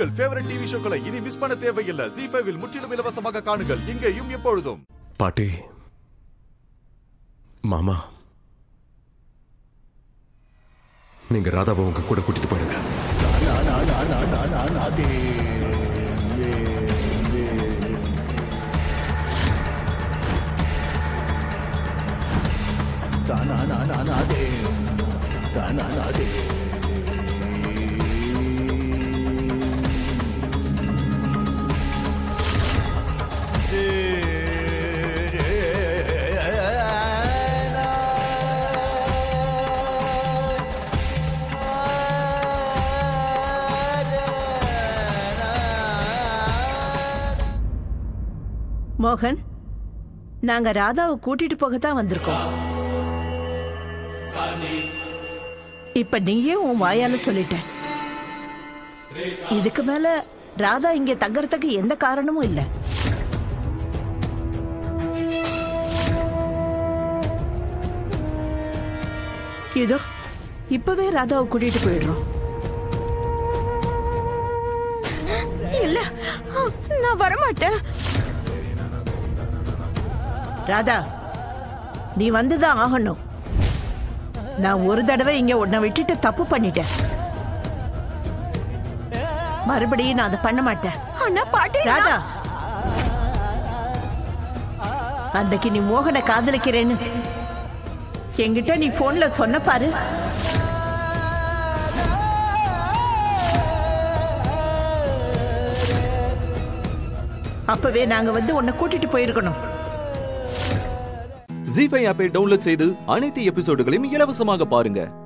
உங்கள் favourite TV ஷோக்களை இனி miss பண்ண தேவையில்லை ஜி ஃபைவில் முற்றிலும் இலவசமாக காணுங்கள் இங்கேயும் எப்பொழுதும் பாட்டி மாமா நீங்க ராதாவை உங்க கூட கூட்டிட்டு போயிடுங்க மோகன் நாங்க ராதாவை கூட்டிட்டு போகத்தான் வந்திருக்கோம் இப்ப நீயே உன் வாயால சொல்லிட்ட இதுக்கு மேல ராதா இங்க தங்கறதுக்கு எந்த காரணமும் இல்ல இதோ இப்பவே ராதாவை கூட்டிட்டு போயிடுறோம் இல்ல நான் வரமாட்டேன் ராதா நீ வந்துதான் ஆகணும் நான் ஒரு தடவை இங்க உன்னை விட்டுட்டு தப்பு பண்ணிட்டேன் மறுபடியும் நான் அதை பண்ண மாட்டேன் அண்ணா பாட்டி ராதா அன்னைக்கு நீ மோகனை காதலிக்கிறேன்னு என்கிட்ட நீ போன்ல சொன்ன பாரு அப்பவே நாங்க வந்து உன்னை கூட்டிட்டு போயிருக்கணும் ஜி ஃபைவ் ஆப்பை டவுன்லோட் செய்து அனைத்து எபிசோடுகளையும் இலவசமாக பாருங்க